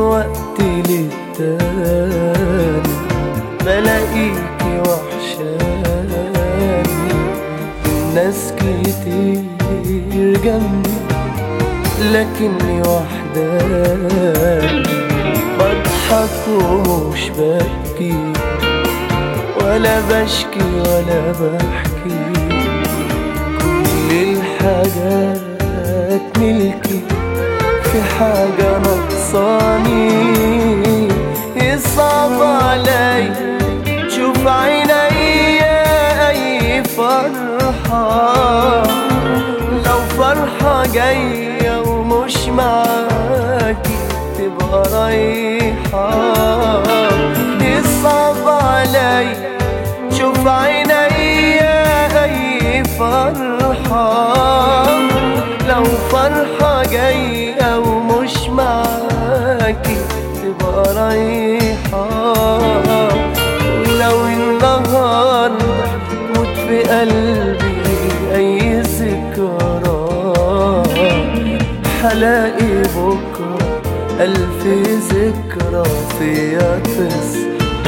وقت للتاني بلاقيكي وحشاني الناس كتير جنبي لكني وحداني بضحك ومش ببكي ولا بشكي ولا بحكي كل الحاجات ملكي في حاجة نقصاني يصعب علي شوف عينيا أي فرحة لو فرحة جاية ومش معاكي تبقى رايحة يصعب علي شوف عينيا أي فرحة لو فرحة جاية ومش معاكي تبقى رايحة ولو النهاردة موت في قلبي أي ذكرى حلاقي بكرة ألف ذكرى فيا تصحى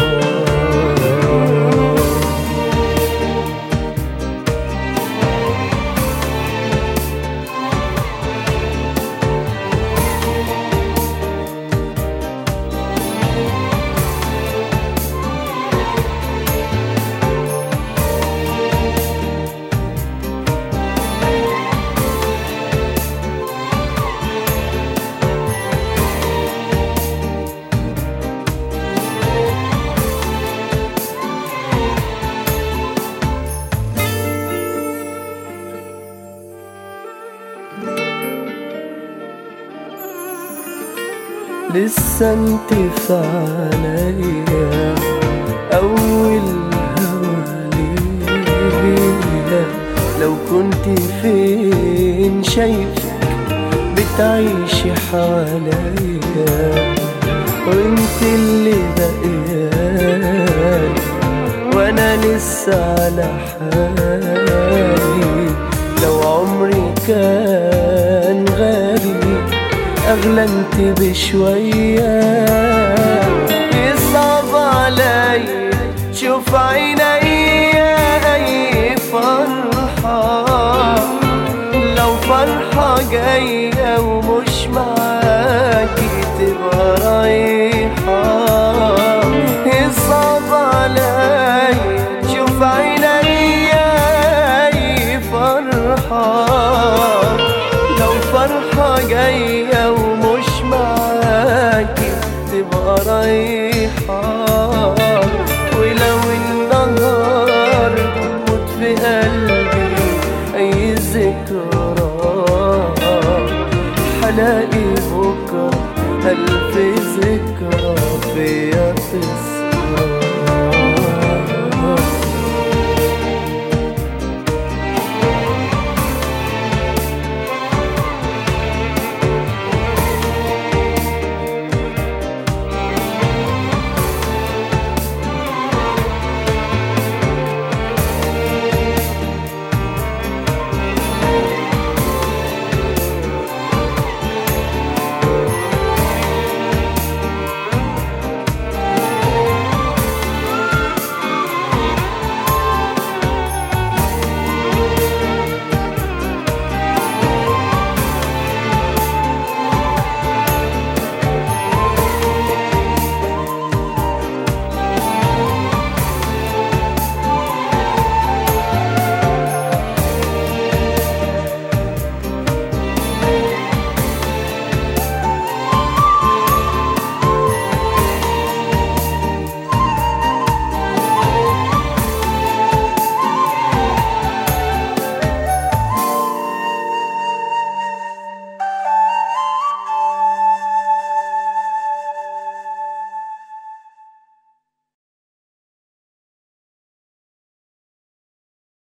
لسه انت في عليا اول هواليا لو كنت فين شايفك بتعيشي حواليا وانت اللي بقيالي وانا لسه على حالي لو عمري كان غالي اغلى انت بشويه